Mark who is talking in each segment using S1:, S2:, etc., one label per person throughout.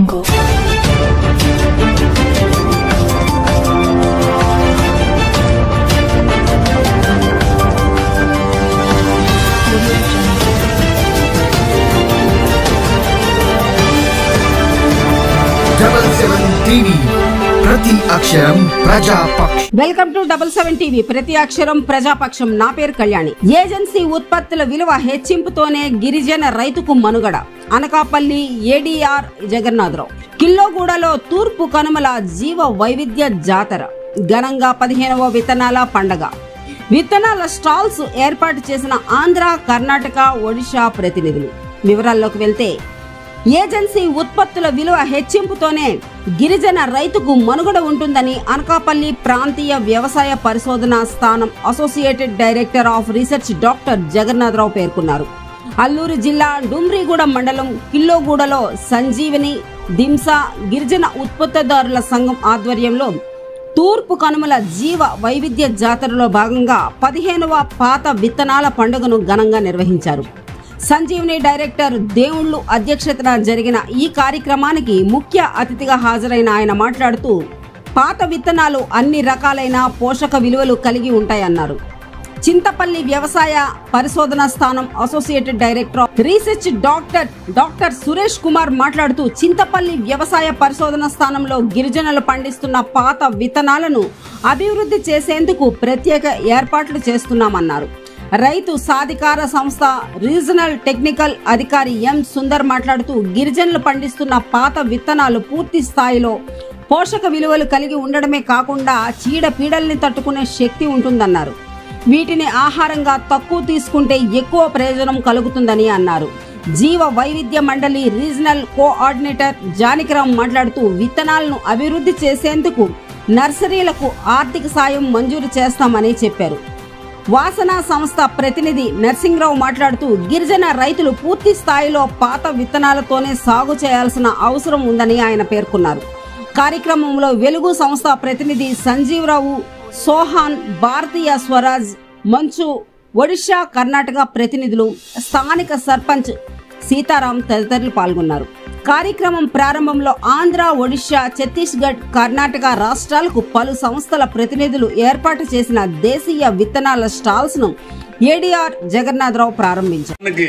S1: double seven TV ప్రతి అక్షరం ప్రజాపక్ష
S2: welcome to double seven TV ప్రతి అక్షరం ప్రజాపక్షం నా పేరు కళ్యాణి ఏజెన్సీ ఉత్పత్తుల విలువ హెచ్చింపుతోనే గిరిజన రైతుకు మనుగడ అనకాపల్లి ఏడీఆర్ జగన్నాథరావు కిల్లోగూడలో తూర్పు కనుమల జీవ వైవిధ్య జాతర ఘనంగా పదిహేనవ విత్తనాల పండగ విత్తనాల స్టాల్స్ ఏర్పాటు చేసిన ఆంధ్ర కర్ణాటక ఒడిశా ప్రతినిధులు వివరాల్లోకి వెళ్తే ఏజెన్సీ ఉత్పత్తుల విలువ హెచ్చింపుతోనే గిరిజన రైతుకు మనుగడ ఉంటుందని అనకాపల్లి ప్రాంతీయ వ్యవసాయ పరిశోధన స్థానం associated director of research doctor Jagannatha Rao పేర్కొన్నారు అల్లూరు జిల్లా డుమ్రిగూడ మండలం కిల్లోగూడలో సంజీవని దింసా గిరిజన ఉత్పత్తిదారుల సంఘం ఆధ్వర్యంలో తూర్పు కనుమల జీవ వైవిధ్య జాతరలో భాగంగా పదిహేనవ పాత విత్తనాల పండుగను ఘనంగా నిర్వహించారు సంజీవని డైరెక్టర్ దేవుళ్ళు అధ్యక్షతన జరిగిన ఈ కార్యక్రమానికి ముఖ్య అతిథిగా హాజరైన ఆయన మాట్లాడుతూ పాత విత్తనాలు అన్ని రకాలైన పోషక విలువలు కలిగి ఉంటాయన్నారు చింతపల్లి వ్యవసాయ పరిశోధన స్థానం associated director of research doctor doctor Suresh Kumar మాట్లాడుతూ చింతపల్లి వ్యవసాయ పరిశోధన స్థానంలో గిరిజనులు పండిస్తున్న పాత విత్తనాలను అభివృద్ధి చేసేందుకు ప్రత్యేక ఏర్పాట్లు చేస్తున్నామన్నారు రైతు సాధికార సంస్థ రీజనల్ టెక్నికల్ అధికారి ఎం సుందర్ మాట్లాడుతూ గిరిజనులు పండిస్తున్న పాత విత్తనాలు పూర్తి స్థాయిలో పోషక విలువలు కలిగి ఉండడమే కాకుండా చీడ పీడల్ని తట్టుకునే శక్తి ఉంటుందన్నారు వీటిని ఆహారంగా తక్కువ తీసుకుంటే ఎక్కువ ప్రయోజనం కలుగుతుందని అన్నారు జీవ వైవిధ్య మండలి రీజనల్ కోఆర్డినేటర్ జానకిరామ్ మాట్లాడుతూ విత్తనాలను అభివృద్ధి చేసేందుకు నర్సరీలకు ఆర్థిక సాయం మంజూరు చేస్తామని చెప్పారు వాసన సంస్థ ప్రతినిధి నర్సింగ్రావు మాట్లాడుతూ గిరిజన రైతులు పూర్తి స్థాయిలో పాత విత్తనాలతోనే సాగు చేయాల్సిన అవసరం ఉందని ఆయన పేర్కొన్నారు కార్యక్రమంలో వెలుగు సంస్థ ప్రతినిధి సంజీవరావు సోహాన్ భారతీయ స్వరాజ్ మంచు ఒడిశా కర్ణాటక ప్రతినిధులు స్థానిక సర్పంచ్ సీతారాం తదితరులు పాల్గొన్నారు కార్యక్రమం ప్రారంభంలో ఆంధ్ర ఒడిశా ఛత్తీస్గఢ్ కర్ణాటక రాష్ట్రాలకు పలు సంస్థల ప్రతినిధులు ఏర్పాటు చేసిన దేశీయ విత్తనాల స్టాల్స్ ను ఏడీఆర్ జగన్నాథరావు ప్రారంభించారు
S3: మనకి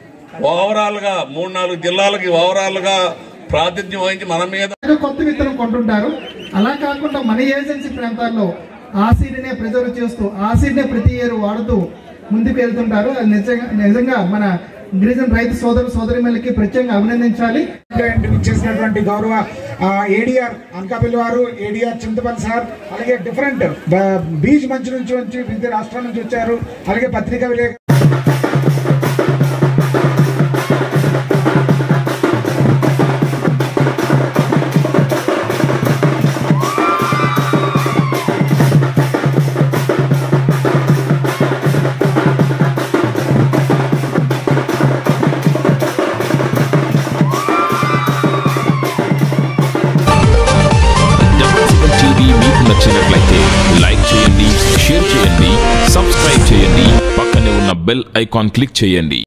S3: ఓవరాల్ గా మూడు నాలుగు జిల్లాలకి ఓవరాల్ గా ప్రాతినిధ్యం వహించి మన మీద
S4: ఏదో కొత్త విత్తనం కొంటుంటారు అలా కాకుండా మన ఏజెన్సీ ప్రాంతాల్లో ఆ సీడ్నే ప్రిజర్వ్ చేస్తూ ఆ సీడ్నే ప్రతి ఇయర్ వాడుతూ ముందుకు వెళ్తుంటారు అది నిజంగా నిజంగా మన గిరిజన రైతు సోదరు సోదరిమలకి ప్రత్యేకంగా అభినందించాలి
S5: చేసినటువంటి గౌరవ ఏడిఆర్ అనకాపల్లి వారు ఏడిఆర్ చింతపల్లి సార్ అలాగే డిఫరెంట్ బీచ్ మంచి నుంచి వచ్చి వివిధ రాష్ట్రాల నుంచి వచ్చారు అలాగే పత్రికా విలేక
S6: డబ్ల్యూసీఎల్ టీవీ మీకు నచ్చినట్లయితే లైక్ చేయండి షేర్ చేయండి సబ్స్క్రైబ్ చేయండి పక్కనే ఉన్న బెల్ ఐకాన్ క్లిక్ చేయండి